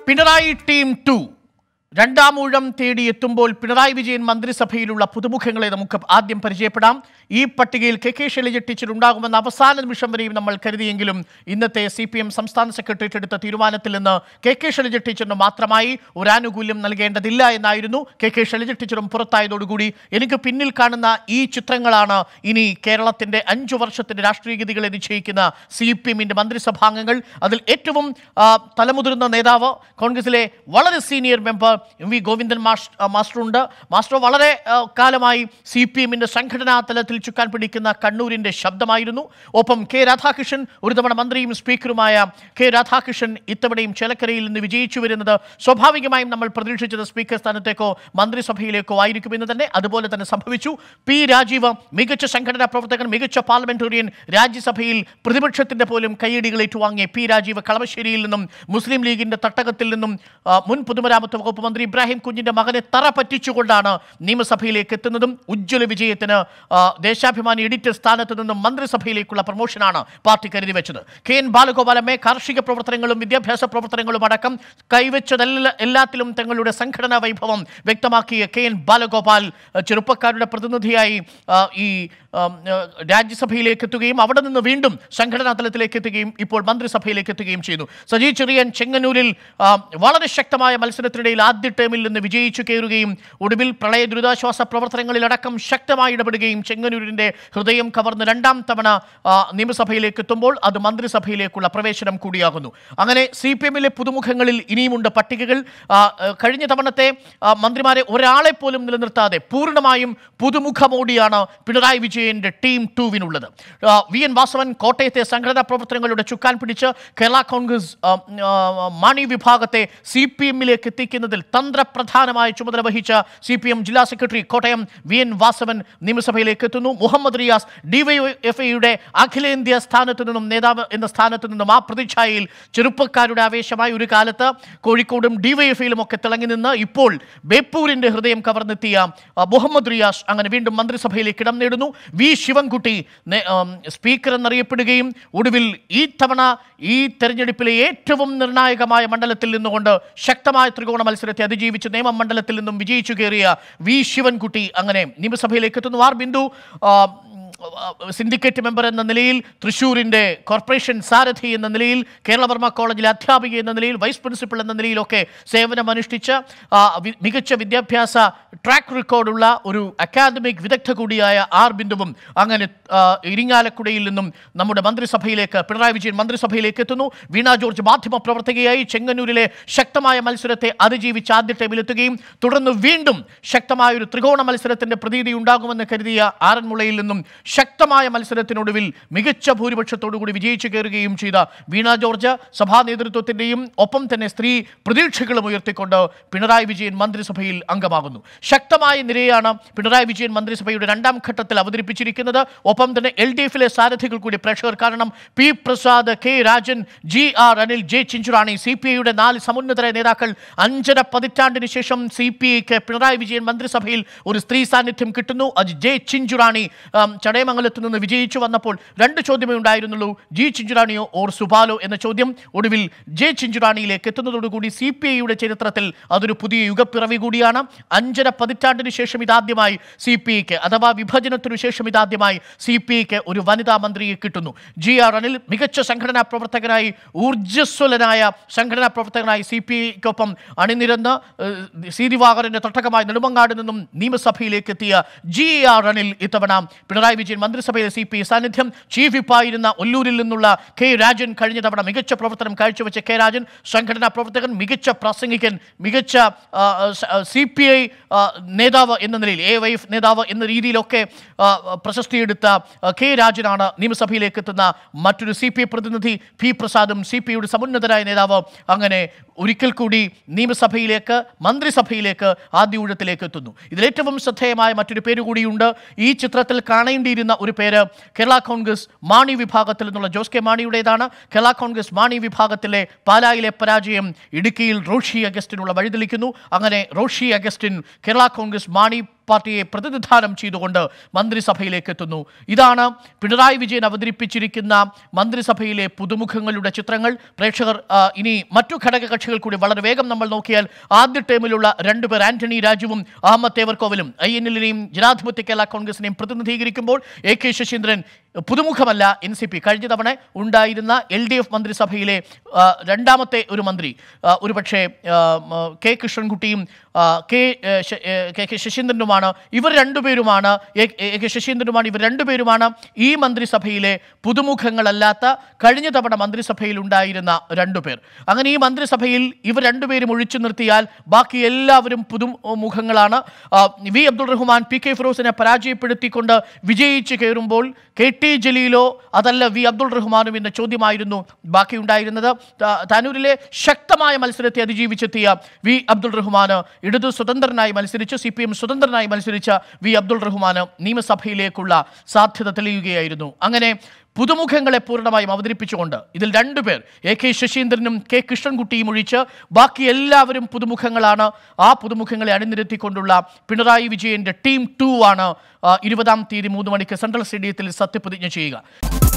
Pinarayi team to Randamoozham തേടി എത്തുമ്പോൾ പിണറായി വിജയൻ മന്ത്രിസഭയിലുള്ള പുതുമുഖങ്ങളെ നമുക്ക് ആദ്യം പരിചയപ്പെടാം ഈ പട്ടികയിൽ കെ കെ ശൈലജ ടീച്ചർ ഉണ്ടാകുമെന്ന അവസാന നിമിഷം വരെയും നമ്മൾ കരുതിയെങ്കിലും ഇന്നത്തെ സി പി എം സംസ്ഥാന സെക്രട്ടേറിയറ്റ് എടുത്ത തീരുമാനത്തിൽ നിന്ന് കെ കെ ശൈലജ ടീച്ചറിന് മാത്രമായി ഒരു ആനുകൂല്യം നൽകേണ്ടതില്ല എന്നായിരുന്നു കെ കെ ശൈലജ ടീച്ചറും പുറത്തായതോടുകൂടി എനിക്ക് പിന്നിൽ കാണുന്ന ഈ ചിത്രങ്ങളാണ് ഇനി കേരളത്തിന്റെ അഞ്ചു വർഷത്തിന്റെ രാഷ്ട്രീയഗതികളെ നിശ്ചയിക്കുന്ന സി പി എമ്മിന്റെ മന്ത്രിസഭാംഗങ്ങൾ അതിൽ ഏറ്റവും ആ, തലമുതിർന്ന നേതാവ് കോൺഗ്രസിലെ വളരെ senior member M V Govindan മാഷ് ആ, മാസ്റ്ററുണ്ട് മാസ്റ്റർ വളരെ ആ, കാലമായി സി പി എമ്മിന്റെ സംഘടനാ തലത്തിൽ ചുക്കാൻ പിടിക്കുന്ന കണ്ണൂരിന്റെ ശബ്ദമായിരുന്നു ഒപ്പം കെ രാധാകൃഷ്ണൻ ഒരു തവണ മന്ത്രിയും സ്പീക്കറുമായ കെ രാധാകൃഷ്ണൻ ഇത്തവണയും ചേലക്കരയിൽ നിന്ന് വിജയിച്ചു വരുന്നത് സ്വാഭാവികമായും നമ്മൾ പ്രതീക്ഷിച്ചത് സ്പീക്കർ സ്ഥാനത്തേക്കോ മന്ത്രിസഭയിലേക്കോ ആയിരിക്കുമെന്ന് തന്നെ അതുപോലെ തന്നെ സംഭവിച്ചു പി രാജീവ് മികച്ച സംഘടനാ പ്രവർത്തകൻ മികച്ച പാർലമെന്റേറിയൻ രാജ്യസഭയിൽ പ്രതിപക്ഷത്തിന്റെ പോലും കൈയടികൾ ഏറ്റുവാങ്ങിയ പി രാജീവ് കളമശ്ശേരിയിൽ നിന്നും മുസ്ലിം ലീഗിന്റെ തട്ടകത്തിൽ നിന്നും ആ, മുൻ പൊതുമരാമത്ത് വകുപ്പ് മന്ത്രി ഇബ്രാഹിം കുഞ്ഞിന്റെ മകനെ തറ പറ്റിച്ചുകൊണ്ടാണ് നിയമസഭയിലേക്ക് എത്തുന്നതും ഉജ്ജ്വല വിജയത്തിന് ആ, ദേശാഭിമാനി എഡിറ്റർ സ്ഥാനത്ത് നിന്നും മന്ത്രിസഭയിലേക്കുള്ള പ്രമോഷനാണ് പാർട്ടി കരുതി വെച്ചത് K N Balagopal M A കാർഷിക പ്രവർത്തനങ്ങളും വിദ്യാഭ്യാസ പ്രവർത്തനങ്ങളും അടക്കം കൈവച്ചതെല്ല എല്ലാത്തിലും തങ്ങളുടെ സംഘടനാ വൈഭവം വ്യക്തമാക്കിയ കെ എൻ ബാലഗോപാൽ ആ, ചെറുപ്പക്കാരുടെ പ്രതിനിധിയായി ആ, ഈ ആ, ആ, രാജ്യസഭയിലേക്ക് എത്തുകയും അവിടെ നിന്ന് വീണ്ടും സംഘടനാ തലത്തിലേക്ക് എത്തുകയും ഇപ്പോൾ മന്ത്രിസഭയിലേക്ക് എത്തുകയും ചെയ്യുന്നു സജി ചെറിയൻ ചെങ്ങന്നൂരിൽ ആ, വളരെ ശക്തമായ മത്സരത്തിനിടയിൽ ആദ്യ ടേമിൽ നിന്ന് വിജയിച്ചു കയറുകയും ഒടുവിൽ പ്രളയ ദുരിതാശ്വാസ പ്രവർത്തനങ്ങളിലടക്കം ശക്തമായി ഇടപെടുകയും ചെങ്ങന്നൂരിന്റെ ഹൃദയം കവർന്ന് രണ്ടാം തവണ ആ, നിയമസഭയിലേക്ക് എത്തുമ്പോൾ അത് മന്ത്രിസഭയിലേക്കുള്ള പ്രവേശനം കൂടിയാകുന്നു അങ്ങനെ സി പി എമ്മിലെ പുതുമുഖങ്ങളിൽ ഇനിയുമുണ്ട് പട്ടികകൾ ആ, ആ, കഴിഞ്ഞ തവണത്തെ ആ, മന്ത്രിമാരെ ഒരാളെ പോലും നിലനിർത്താതെ പൂർണ്ണമായും പുതുമുഖമോടിയാണ് പിണറായി വിജയന്റെ ടീം ടൂവിനുള്ളത് ആ, വി എൻ വാസവൻ കോട്ടയത്തെ സംഘടനാ പ്രവർത്തനങ്ങളുടെ ചുക്കാൻ പിടിച്ച് കേരള കോൺഗ്രസ് ആ, ആ, മാണി വിഭാഗത്തെ സി പി എമ്മിലേക്ക് എത്തിക്കുന്നതിൽ തന്ത്രപ്രധാനമായ ചുമതല വഹിച്ച സി പി എം ജില്ലാ secretary Kottayam V N Vasavan നിയമസഭയിലേക്ക് എത്തുന്നു മുഹമ്മദ് റിയാസ് ഡിവൈഎഫ്ഐയുടെ അഖിലേന്ത്യാ സ്ഥാനത്ത് നിന്നും നേതാവ് എന്ന സ്ഥാനത്ത് നിന്നും ആ പ്രതിച്ഛായയിൽ ചെറുപ്പക്കാരുടെ ആവേശമായി ഒരു കാലത്ത് കോഴിക്കോടും ഡിവൈഎഫ്ഐയിലും ഒക്കെ തിളങ്ങി നിന്ന് ഇപ്പോൾ ബേപ്പൂരിന്റെ ഹൃദയം കവർന്നെത്തിയ ആ, മുഹമ്മദ് റിയാസ് അങ്ങനെ വീണ്ടും മന്ത്രിസഭയിലേക്ക് ഇടം നേടുന്നു വി ശിവൻകുട്ടി നേ- ആം, സ്പീക്കർ എന്നറിയപ്പെടുകയും ഒടുവിൽ ഈ തവണ ഈ തെരഞ്ഞെടുപ്പിലെ ഏറ്റവും നിർണായകമായ മണ്ഡലത്തിൽ നിന്നുകൊണ്ട് ശക്തമായ ത്രികോണ മത്സരത്തെ അതിജീവിച്ച് നിയമം മണ്ഡലത്തിൽ നിന്നും വിജയിച്ചു കയറിയ വി ശിവൻകുട്ടി അങ്ങനെ നിയമസഭയിലേക്ക് എത്തുന്നു ആർ ബിന്ദു ആ, സിൻഡിക്കേറ്റ് മെമ്പർ എന്ന നിലയിൽ തൃശ്ശൂരിൻ്റെ കോർപ്പറേഷൻ സാരഥി എന്ന നിലയിൽ കേരളവർമ്മ കോളേജിലെ അധ്യാപിക എന്ന നിലയിൽ വൈസ് പ്രിൻസിപ്പൽ എന്ന നിലയിലൊക്കെ സേവനമനുഷ്ഠിച്ച് ആ, വി- മികച്ച വിദ്യാഭ്യാസ ട്രാക്ക് റെക്കോർഡുള്ള ഒരു അക്കാദമിക് വിദഗ്ധ കൂടിയായ ആർ ബിന്ദുവും അങ്ങനെ ആ, ഇരിങ്ങാലക്കുടയിൽ നിന്നും നമ്മുടെ മന്ത്രിസഭയിലേക്ക് പിണറായി വിജയൻ മന്ത്രിസഭയിലേക്ക് എത്തുന്നു വീണ ജോർജ് മാധ്യമ പ്രവർത്തകയായി ചെങ്ങന്നൂരിലെ ശക്തമായ മത്സരത്തെ അതിജീവിച്ച് ആദ്യ ടൈമിലെത്തുകയും തുടർന്ന് വീണ്ടും ശക്തമായ ഒരു ത്രികോണ മത്സരത്തിന്റെ പ്രതീതി ഉണ്ടാകുമെന്ന് കരുതിയ ആറന്മുളയിൽ നിന്നും ശക്തമായ മത്സരത്തിനൊടുവിൽ മികച്ച ഭൂരിപക്ഷത്തോടുകൂടി വിജയിച്ചു കയറുകയും ചെയ്ത വീണ ജോർജ് സഭാ നേതൃത്വത്തിന്റെയും ഒപ്പം തന്നെ സ്ത്രീ പ്രതീക്ഷകളും ഉയർത്തിക്കൊണ്ട് പിണറായി വിജയൻ മന്ത്രിസഭയിൽ അംഗമാകുന്നു ശക്തമായ നിരയാണ് പിണറായി വിജയൻ മന്ത്രിസഭയുടെ രണ്ടാം ഘട്ടത്തിൽ അവതരിപ്പിച്ചിരിക്കുന്നത് ഒപ്പം തന്നെ എൽ ഡി എഫിലെ സാരഥികൾ കൂടി പ്രേക്ഷകർ കാരണം P Prasad K Rajan G R Anil J Chinchurani C P ഐയുടെ നാല് സമുന്നതരായ നേതാക്കൾ അഞ്ചര പതിറ്റാണ്ടിന് ശേഷം സി പി ഐക്ക് പിണറായി വിജയൻ മന്ത്രിസഭയിൽ ഒരു സ്ത്രീ സാന്നിധ്യം കിട്ടുന്നു അത് ജെ ചിഞ്ചുറാണി ആം, ചടയമംഗലത്ത് നിന്ന് വിജയിച്ചു വന്നപ്പോൾ രണ്ട് ചോദ്യമേ ഉണ്ടായിരുന്നുള്ളൂ ജി ചിഞ്ചുറാണിയോ ഓർ സുബാലോ എന്ന ചോദ്യം ഒടുവിൽ ജെ ചിഞ്ചുറാണിയിലേക്ക് എത്തുന്നതോടുകൂടി സി പി ഐയുടെ ചരിത്രത്തിൽ അതൊരു പുതിയ യുഗപ്പിറവി കൂടിയാണ് അഞ്ചര പതിറ്റാണ്ടിന് ശേഷം ഇതാദ്യമായി സി പി ഐക്ക് അഥവാ വിഭജനത്തിനു ശേഷം ഇതാദ്യമായി സി പി ഐക്ക് ഒരു വനിതാ മന്ത്രിയെ കിട്ടുന്നു ജി ആർ അനിൽ മികച്ച സംഘടനാ പ്രവർത്തകനായി ഊർജ്ജസ്വലനായ സംഘടനാ പ്രവർത്തകനായി സി പി ഐക്കൊപ്പം അണിനിരന്ന് ഏഹ്, സി ദിവാകരന്റെ തട്ടകമായ നെടുമങ്ങാട് നിന്നും നിയമസഭയിലേക്ക് എത്തിയ ജി ആർ അനിൽ ഇത്തവണ പിണറായി വിജയൻ മന്ത്രിസഭയിലെ സി പി ഐ സാന്നിധ്യം ചീഫ് വിപ്പായിരുന്ന ഒല്ലൂരിൽ നിന്നുള്ള കെ രാജൻ കഴിഞ്ഞ തവണ മികച്ച പ്രവർത്തനം കാഴ്ചവെച്ച കെ രാജൻ സംഘടനാ പ്രവർത്തകൻ മികച്ച പ്രാസംഗികൻ മികച്ച സി പി ഐ നേതാവ് എന്ന നിലയിൽ എ വൈഫ് നേതാവ് എന്ന രീതിയിലൊക്കെ ആ, പ്രശസ്തിയെടുത്ത ആ, കെ രാജനാണ് നിയമസഭയിലേക്ക് എത്തുന്ന മറ്റൊരു സി പി ഐ പ്രതിനിധി പി പ്രസാദും സി പി ഐയുടെ സമുന്നതരായ നേതാവ് അങ്ങനെ ഒരിക്കൽ കൂടി നിയമസഭയിലേക്ക് മന്ത്രിസഭയിലേക്ക് ആദ്യ ഊഴത്തിലേക്ക് എത്തുന്നു ഇതിലേറ്റവും ശ്രദ്ധേയമായ മറ്റൊരു പേര് കൂടിയുണ്ട് ഈ ചിത്രത്തിൽ കാണേണ്ടിയിരുന്ന ഒരു പേര് കേരള കോൺഗ്രസ് മാണി വിഭാഗത്തിൽ നിന്നുള്ള ജോസ് കെ മാണിയുടേതാണ് കേരള കോൺഗ്രസ് മാണി വിഭാഗത്തിലെ പാലായിലെ പരാജയം ഇടുക്കിയിൽ റോഷി അഗസ്റ്റിനുള്ള വഴിതെളിക്കുന്നു അങ്ങനെ റോഷി അഗസ്റ്റിൻ കേരള കോൺഗ്രസ് മാണി പാർട്ടിയെ പ്രതിനിധാനം ചെയ്തുകൊണ്ട് മന്ത്രിസഭയിലേക്ക് എത്തുന്നു ഇതാണ് പിണറായി വിജയൻ അവതരിപ്പിച്ചിരിക്കുന്ന മന്ത്രിസഭയിലെ പുതുമുഖങ്ങളുടെ ചിത്രങ്ങൾ പ്രേക്ഷകർ ആ, ഇനി മറ്റു ഘടക കക്ഷികൾ കൂടി വളരെ വേഗം നമ്മൾ നോക്കിയാൽ ആദ്യ ടേമിലുള്ള രണ്ടുപേർ ആന്റണി രാജുവും അഹമ്മദ് തേവർക്കോവലും ഐ എൻ എല്ലിനെയും ജനാധിപത്യ കേരള കോൺഗ്രസിനെയും പ്രതിനിധീകരിക്കുമ്പോൾ എ കെ ശശീന്ദ്രൻ പുതുമുഖമല്ല എൻ സി പി കഴിഞ്ഞ തവണ ഉണ്ടായിരുന്ന എൽ ഡി എഫ് മന്ത്രിസഭയിലെ ആ, രണ്ടാമത്തെ ഒരു മന്ത്രി ആ, ഒരുപക്ഷെ ആ, മ, കെ കൃഷ്ണൻകുട്ടിയും ആ, കെ ഏ, ശ- ഏ, കെ കെ ശശീന്ദ്രനുമാണ് ഇവർ രണ്ടുപേരുമാണ് എ എ കെ ശശീന്ദ്രനുമാണ് ഇവർ രണ്ടുപേരുമാണ് ഈ മന്ത്രിസഭയിലെ പുതുമുഖങ്ങളല്ലാത്ത കഴിഞ്ഞ തവണ മന്ത്രിസഭയിൽ ഉണ്ടായിരുന്ന രണ്ടുപേർ അങ്ങനെ ഈ മന്ത്രിസഭയിൽ ഇവർ രണ്ടുപേരും ഒഴിച്ചു നിർത്തിയാൽ ബാക്കി എല്ലാവരും പുതുമുഖങ്ങളാണ് ആ, V Abdul Rahman P K ഫിറോസിനെ പരാജയപ്പെടുത്തിക്കൊണ്ട് വിജയിച്ച് കയറുമ്പോൾ കെ ടി ജലീലോ അതല്ല വി അബ്ദുൾ റഹ്മാനും എന്ന ചോദ്യമായിരുന്നു ബാക്കിയുണ്ടായിരുന്നത് ത- താനൂരിലെ ശക്തമായ മത്സരത്തെ അതിജീവിച്ചെത്തിയ വി അബ്ദുൾ റഹ്മാൻ ഇടതു സ്വതന്ത്രനായി മത്സരിച്ച് സി പി എം സ്വതന്ത്രനായി മത്സരിച്ച വി അബ്ദുൾ റഹ്മാൻ നിയമസഭയിലേക്കുള്ള സാധ്യത തെളിയുകയായിരുന്നു അങ്ങനെ പുതുമുഖങ്ങളെ പൂർണ്ണമായും അവതരിപ്പിച്ചുകൊണ്ട് ഇതിൽ രണ്ടുപേർ എ കെ ശശീന്ദ്രനും കെ കൃഷ്ണൻകുട്ടിയും ഒഴിച്ച് ബാക്കി എല്ലാവരും പുതുമുഖങ്ങളാണ് ആ പുതുമുഖങ്ങളെ അണിനിരത്തിക്കൊണ്ടുള്ള പിണറായി വിജയന്റെ ടീം ടു ആണ് ആ, ഇരുപതാം തീയതി മൂന്ന് മണിക്ക് സെൻട്രൽ സ്റ്റേഡിയത്തിൽ സത്യപ്രതിജ്ഞ ചെയ്യുക